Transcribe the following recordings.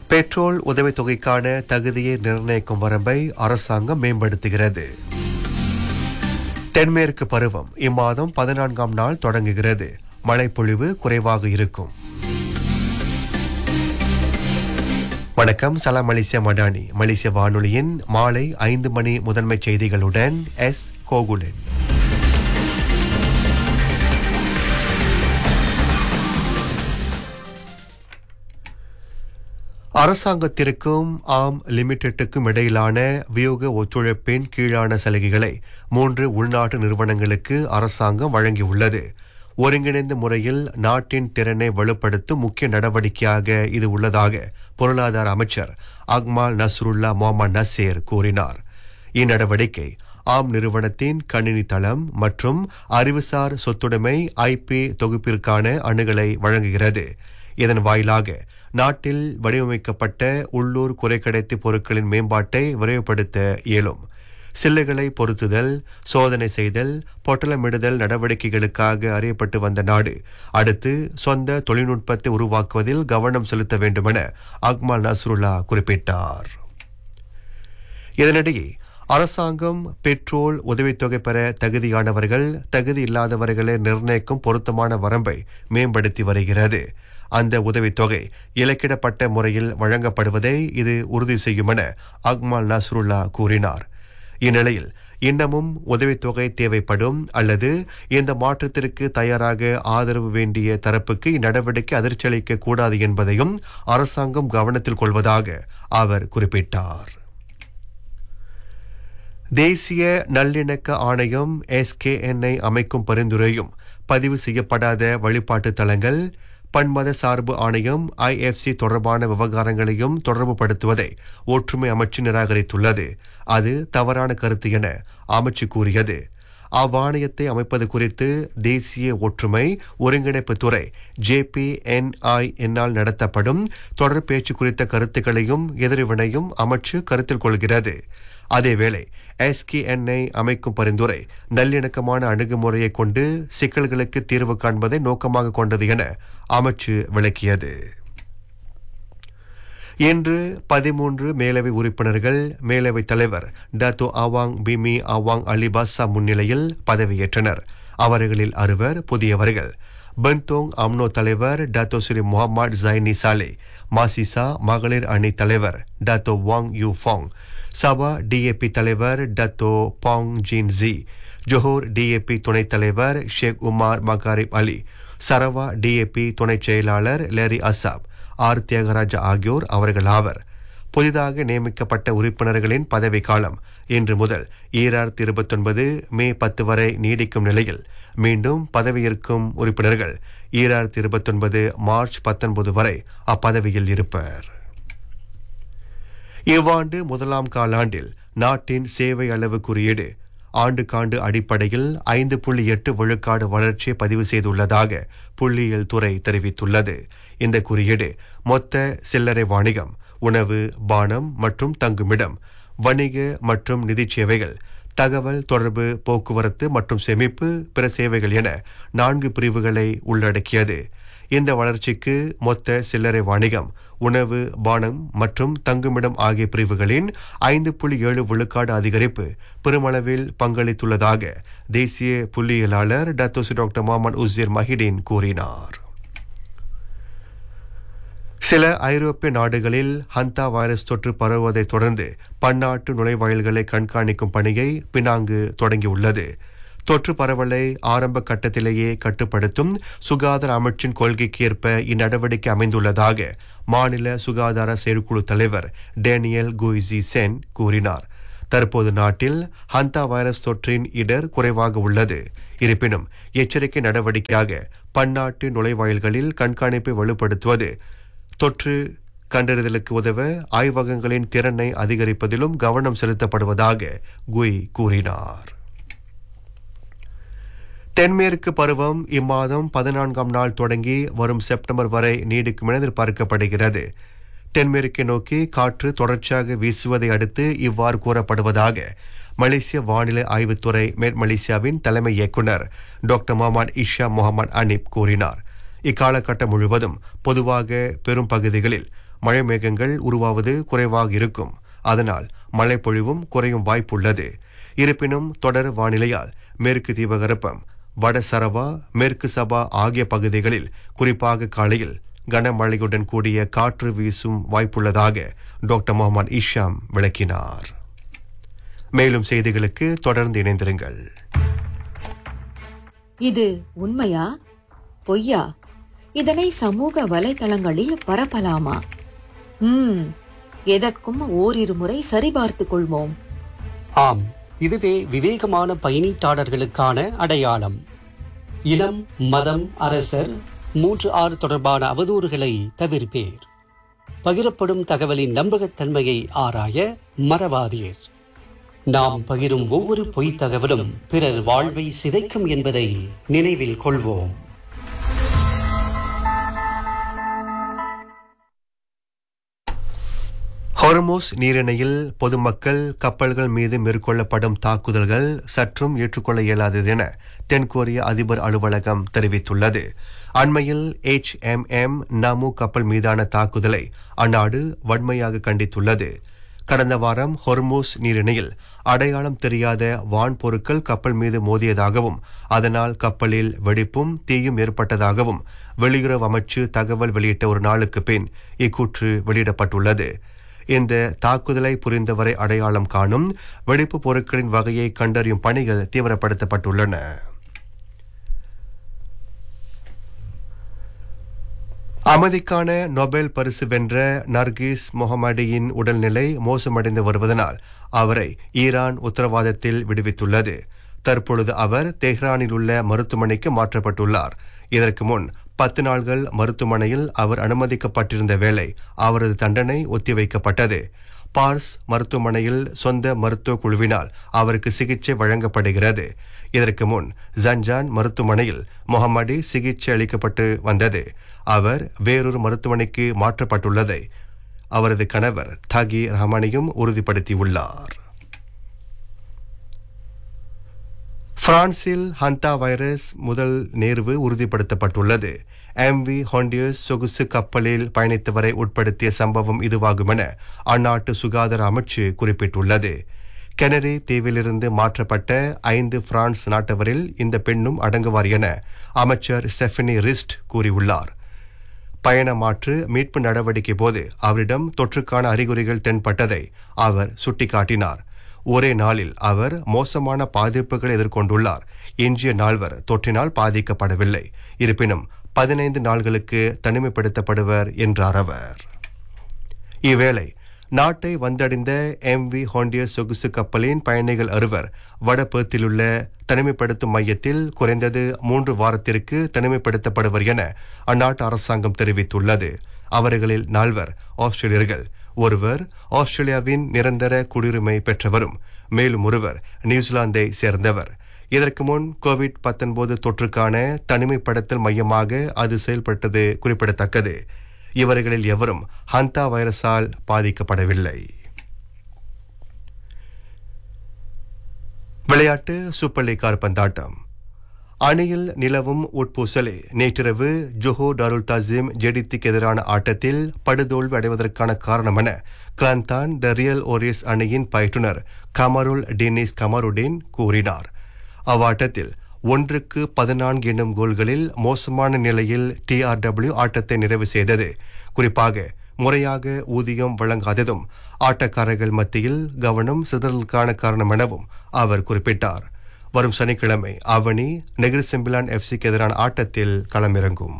petrol உதவித்தொகைக்கான தகுதியை நிர்ணயிக்கும் வரம்பை அரசாங்கம் மேம்படுத்துகிறது தென்மேற்கு பருவம் இம்மாதம் பதினான்காம் நாள் தொடங்குகிறது மழைப்பொழிவு குறைவாக இருக்கும் வணக்கம் சலாம் மலேசியா மடானி மலேசிய வானொலியின் மாலை ஐந்து மணி முதன்மை செய்திகளுடன் எஸ் கோகுலன் அரசாங்கத்திற்கும் ஆம் லிமிடெட்டுக்கும் இடையிலான வியோக ஒத்துழைப்பின் கீழான சலுகைகளை மூன்று உள்நாட்டு நிறுவனங்களுக்கு அரசாங்கம் வழங்கியுள்ளது ஒருங்கிணைந்த முறையில் நாட்டின் திறனை வலுப்படுத்தும் முக்கிய நடவடிக்கையாக இது உள்ளதாக பொருளாதார அமைச்சர் அக்மால் நஸ்ருல்லா முகமது நசீர் கூறினார் இந்நடவடிக்கை ஆம் நிறுவனத்தின் கணினி தளம் மற்றும் அறிவுசார் சொத்துடைமை ஐபி தொகுப்பிற்கான அணுகலை வழங்குகிறது இதன் வாயிலாக நாட்டில் வடிவமைக்கப்பட்ட உள்ளூர் குறைக்கடைத்தி பொருட்களின் மேம்பாட்டை விரைவுபடுத்த இயலும் சில்லைகளை பொருத்துதல் சோதனை செய்தல் பொட்டலமிடுதல் நடவடிக்கைகளுக்காக அறியப்பட்டு வந்த நாடு அடுத்து சொந்த தொழில்நுட்பத்தை உருவாக்குவதில் கவனம் செலுத்த வேண்டுமென அக்மால் நஸ்ருல்லா குறிப்பிட்டார் இதனிடையே அரசாங்கம் பெட்ரோல் உதவித்தொகை பெற தகுதியானவர்கள் தகுதி இல்லாதவர்களை நிர்ணயிக்கும் பொருத்தமான வரம்பை மேம்படுத்தி வருகிறது அந்த உதவித்தொகை இலக்கிடப்பட்ட முறையில் வழங்கப்படுவதை இது உறுதி செய்யும் என அக்மால் நஸ்ருல்லா கூறினார் இந்நிலையில் இன்னமும் உதவித்தொகை தேவைப்படும் அல்லது இந்த மாற்றத்திற்கு தயாராக ஆதரவு வேண்டிய தரப்புக்கு இந்நடவடிக்கை அதிர்ச்சியளிக்க கூடாது என்பதையும் அரசாங்கம் கவனத்தில் கொள்வதாக அவர் குறிப்பிட்டார் தேசிய நல்லிணக்க ஆணையம் எஸ்கேஎன்ஐ அமைக்கும் பரிந்துரையும் பதிவு செய்யப்படாத வழிபாட்டு தலங்கள் பன்மத சார்பு ஆணையம் ஐஎஃப்சி தொடர்பான விவகாரங்களையும் தொடர்புபடுத்துவதை ஒற்றுமை அமைச்சு நிராகரித்துள்ளது அது தவறான கருத்து என அமைச்சு கூறியது அவ்வாணையத்தை அமைப்பது குறித்து தேசிய ஒற்றுமை ஒருங்கிணைப்பு துறை ஜேபிஎன்ஐ என்னால் நடத்தப்படும் தொடர் பேச்சு குறித்த கருத்துக்களையும் எதிர்வினையும் அமைச்சு கருத்தில் கொள்கிறது அதேவேளை எஸ்கேஎன்ஐ அமைக்கும் பரிந்துரை நல்லிணக்கமான அணுகுமுறையை கொண்டு சிக்கல்களுக்கு தீர்வு காண்பதை நோக்கமாக கொண்டது என அமைச்சு விளக்கியது இன்று பதிமூன்று மேலவை உறுப்பினர்கள் மேலவை தலைவர் Dato Awang Bimi Awang Alibasa முன்னிலையில் பதவியேற்றனர் அவர்களில் அறுவர் புதியவர்கள் பென்தோங் அம்னோ தலைவர் Dato Sri Mohamad Zaini Salleh மாசிசா மகளிர் அணி தலைவர் Dato Wong Yu Fong Sabah DAP தலைவர் Dato Pang Jin Ji Johor DAP துணைத் தலைவர் Sheikh Umar Maharib Ali Sarawak DAP துணைச் செயலாளர் லேரி அசாப் ஆர் தியாகராஜா ஆகியோர் அவர்கள் ஆவர் புதிதாக நியமிக்கப்பட்ட உறுப்பினர்களின் பதவி காலம் இன்று முதல் ஈராயிரத்தி இருபத்தொன்பது மே பத்து வரை நீடிக்கும் நிலையில் மீண்டும் பதவியேற்கும் உறுப்பினர்கள் ஈராயிரத்தி இருபத்தொன்பது மார்ச் பத்தொன்பது வரை அப்பதவியில் இருப்பர் இவ்வாண்டு முதலாம் காலாண்டில் நாட்டின் சேவை அளவு குறியீடு ஆண்டுக்காண்டு அடிப்படையில் ஐந்து புள்ளி எட்டு விழுக்காடு வளர்ச்சியை பதிவு செய்துள்ளதாக புள்ளியியல் துறை தெரிவித்துள்ளது இந்த குறியீடு மொத்த சில்லறை வாணிகம் உணவு பானம் மற்றும் தங்குமிடம் வணிக மற்றும் நிதிச் சேவைகள் தகவல் தொடர்பு போக்குவரத்து மற்றும் சேமிப்பு பிற சேவைகள் என நான்கு பிரிவுகளை உள்ளடக்கியது இந்த வளர்ச்சிக்கு மொத்த சில்லறை வாணிகம் உணவு பானம் மற்றும் தங்குமிடம் ஆகிய பிரிவுகளின் ஐந்து புள்ளி ஏழு விழுக்காடு அதிகரிப்பு பெருமளவில் பங்களித்துள்ளதாக தேசிய புள்ளியியலாளர் டத்தோசி டாக்டர் முகமது உசீர் மஹிடீன் கூறினார் சில ஐரோப்பிய நாடுகளில் ஹந்தா வைரஸ் தொற்று பரவுவதைத் தொடர்ந்து பன்னாட்டு நுழைவாயில்களை கண்காணிக்கும் பணியை பினாங்கு தொடங்கியுள்ளது தொற்று பரவலை ஆரம்ப கட்டத்திலேயே கட்டுப்படுத்தும் சுகாதார அமைச்சின் கொள்கைக்கு ஏற்ப இந்நடவடிக்கை அமைந்துள்ளதாக மாநில சுகாதார செயற்குழு தலைவர் டேனியல் குய்சி சென் கூறினார் தற்போது நாட்டில் ஹந்தா வைரஸ் தொற்றின் இடர் குறைவாக உள்ளது இருப்பினும் எச்சரிக்கை நடவடிக்கையாக பன்னாட்டு நுழைவாயில்களில் கண்காணிப்பை வலுப்படுத்துவது தொற்று கண்டறிதலுக்கு உதவ ஆய்வகங்களின் திறனை அதிகரிப்பதிலும் கவனம் செலுத்தப்படுவதாக குய் கூறினார் தென்மேற்கு பருவம் இம்மாதம் பதினான்காம் நாள் தொடங்கி வரும் செப்டம்பர் வரை நீடிக்கும் என எதிர்பார்க்கப்படுகிறது தென்மேற்கை நோக்கி காற்று தொடர்ச்சியாக வீசுவதை அடுத்து இவ்வாறு கூறப்படுவதாக மலேசிய வானிலை ஆய்வுத்துறை மேற் மலேசியாவின் தலைமை இயக்குனர் doctor Mohamad Isa Mohamad Hanif கூறினார் இக்காலகட்டம் முழுவதும் பொதுவாக பெரும் பகுதிகளில் மழை மேகங்கள் உருவாவது குறைவாக இருக்கும் அதனால் மழை பொழிவும் குறையும் வாய்ப்புள்ளது இருப்பினும் தொடர் வானிலையால் மேற்கு தீபகற்பம் வட சரவா மேற்கு சபா ஆகிய பகுதிகளில் குறிப்பாக காலையில் கனமழையுடன் கூடிய காற்று வீசும் வாய்ப்புள்ளதாக டாக்டர் முகமது இஷாம் விளக்கினார் மேலும் செய்திகளுக்கு தொடர்ந்து இணைந்திருங்கள் இது உண்மையா பொய்யா இதனை சமூக வலைதளங்களில் பரப்பலாமா ம் எதற்கும் ஓரிரு முறை சரிபார்த்துக் கொள்வோம் ஆம் இதுவே விவேகமான பயணீட்டாளர்களுக்கான அடையாளம் இனம் மதம் அரசர் மூன்று ஆறு தொடர்பான அவதூறுகளை தவிர்ப்பேர் பகிரப்படும் தகவலின் நம்பகத்தன்மையை ஆராய மறவாதீர் நாம் பகிரும் ஒவ்வொரு பொய்த் தகவலும் பிறர் வாழ்வை சிதைக்கும் என்பதை நினைவில் கொள்வோம் ஹொர்மோஸ் நீரிணையில் பொதுமக்கள் கப்பல்கள் மீது மேற்கொள்ளப்படும் தாக்குதல்கள் சற்றும் ஏற்றுக்கொள்ள இயலாதது என தென்கொரிய அதிபர் அலுவலகம் தெரிவித்துள்ளது அண்மையில் எச் எம் எம் நமு கப்பல் மீதான தாக்குதலை அந்நாடு வன்மையாக கண்டித்துள்ளது கடந்த வாரம் ஹொர்மூஸ் நீரிணையில் அடையாளம் தெரியாத வான் பொருட்கள் கப்பல் மீது மோதியதாகவும் அதனால் கப்பலில் வெடிப்பும் தீயும் ஏற்பட்டதாகவும் வெளியுறவு அமைச்சு தகவல் வெளியிட்ட ஒரு நாளுக்கு பின் இக்கூற்று வெளியிடப்பட்டுள்ளது இந்த தாக்குதலை புரிந்தவரை அடையாளம் காணும் வெடிப்பு பொருட்களின் வகையை கண்டறியும் பணிகள் தீவிரப்படுத்தப்பட்டுள்ளன அமைதிக்கான நொபேல் பரிசு வென்ற நர்கிஸ் முகமடியின் உடல்நிலை மோசமடைந்து வருவதனால் அவரை ஈரான் உத்தரவாதத்தில் விடுவித்துள்ளது தற்பொழுது அவர் தெஹ்ரானில் உள்ள மருத்துவமனைக்கு மாற்றப்பட்டுள்ளார் இதற்கு முன் பத்து நாள்கள் மருத்துவமனையில் அவர் அனுமதிக்கப்பட்டிருந்த வேளை அவரது தண்டனை ஒத்திவைக்கப்பட்டது பார்ஸ் மருத்துவமனையில் சொந்த மருத்துவ குழுவினால் அவருக்கு சிகிச்சை வழங்கப்படுகிறது இதற்கு முன் ஜன்ஜான் மருத்துவமனையில் முகமடி சிகிச்சை அளிக்கப்பட்டு வந்தது அவர் வேறொரு மருத்துவமனைக்கு மாற்றப்பட்டுள்ளதை அவரது கணவர் தகி ரஹமானியும் உறுதிப்படுத்தியுள்ளார் பிரான்சில் ஹந்தா வைரஸ் முதல் நேர்வு உறுதிப்படுத்தப்பட்டுள்ளது எம்வி ஹாண்டியஸ் சொகுசு கப்பலில் பயணித்தவரை உட்படுத்திய சம்பவம் இதுவாகும் என அந்நாட்டு சுகாதார அமைச்சு குறிப்பிட்டுள்ளது கெனரி தீவிலிருந்து மாற்றப்பட்ட ஐந்து பிரான்ஸ் நாட்டவரில் இந்த பெண்ணும் அடங்குவார் என அமைச்சர் ஸ்டெஃபனி ரிஸ்ட் கூறியுள்ளார் பயண மாற்று மீட்பு நடவடிக்கை போது அவரிடம் தொற்றுக்கான அறிகுறிகள் தென்பட்டதை அவர் சுட்டிக்காட்டினார் ஒரே நாளில் அவர் மோசமான பாதிப்புகளை எதிர்கொண்டுள்ளார் எஞ்சிய நால்வர் தொற்றினால் பாதிக்கப்படவில்லை இருப்பினும் பதினைந்து நாள்களுக்கு தனிமைப்படுத்தப்படுவர் என்றார் அவர் இவ்வேளை நாட்டை வந்தடைந்த எம் வி ஹோண்டியர் சொகுசு கப்பலின் பயணிகள் அறுவர் வடபேத்திலுள்ள தனிமைப்படுத்தும் மையத்தில் குறைந்தது மூன்று வாரத்திற்கு தனிமைப்படுத்தப்படுவர் என அந்நாட்டு அரசாங்கம் தெரிவித்துள்ளது அவர்களில் நால்வர் ஆஸ்திரேலியர்கள் ஒருவர் ஆஸ்திரேலியாவின் நிரந்தர குடியுரிமை பெற்றவரும் மேலும் ஒருவர் நியூசிலாந்தை சேர்ந்தவர் இதற்கு முன் கோவிட் 19 தொற்றுக்கான தனிமைப்படுத்தல் மையமாக அது செயல்பட்டது குறிப்பிடத்தக்கது இவர்களில் எவரும் ஹந்தா வைரஸால் பாதிக்கப்படவில்லை விளையாட்டு சூப்பர் லீக் கால்பந்தாட்டம் அணியில் நிலவும் உட்பூசலே நேற்றிரவு ஜொஹோ டாருல் தாசிம் ஜெடித்திக்கு எதிரான ஆட்டத்தில் படுதோல்வி அடைவதற்கான காரணம் என கிளாந்தான் த ரியல் ஓரியஸ் அணியின் பயிற்றுனர் கமருல் டெனிஸ் கமருடீன் கூறினார் அவ்வாட்டத்தில் ஒன்றுக்கு பதினான்கு எண்ணும் கோல்களில் மோசமான நிலையில் டிஆர்டபிள்யூ ஆட்டத்தை நிறைவு செய்தது குறிப்பாக முறையாக ஊதியம் வழங்காததும் ஆட்டக்காரர்கள் மத்தியில் கவனம் சிதறலுக்கான காரணம் எனவும் அவர் குறிப்பிட்டார் வரும் சனிக்கிழமை அவனி நெகிர் செம்பிலான் எஃப்சிக்கு எதிரான ஆட்டத்தில் களமிறங்கும்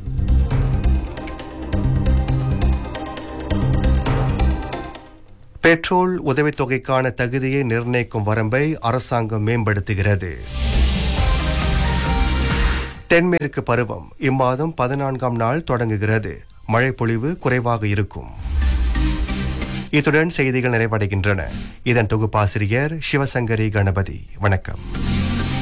பெட்ரோல் உதவித்தொகைக்கான தகுதியை நிர்ணயிக்கும் வரம்பை அரசாங்கம் மேம்படுத்துகிறது தென்மேற்கு பருவம் இம்மாதம் பதினான்காம் நாள் தொடங்குகிறது மழை பொழிவு குறைவாக இருக்கும் இத்துடன் செய்திகள் நிறைவடைகின்றன இதன் தொகுப்பாசிரியர் சிவசங்கரி கணபதி வணக்கம்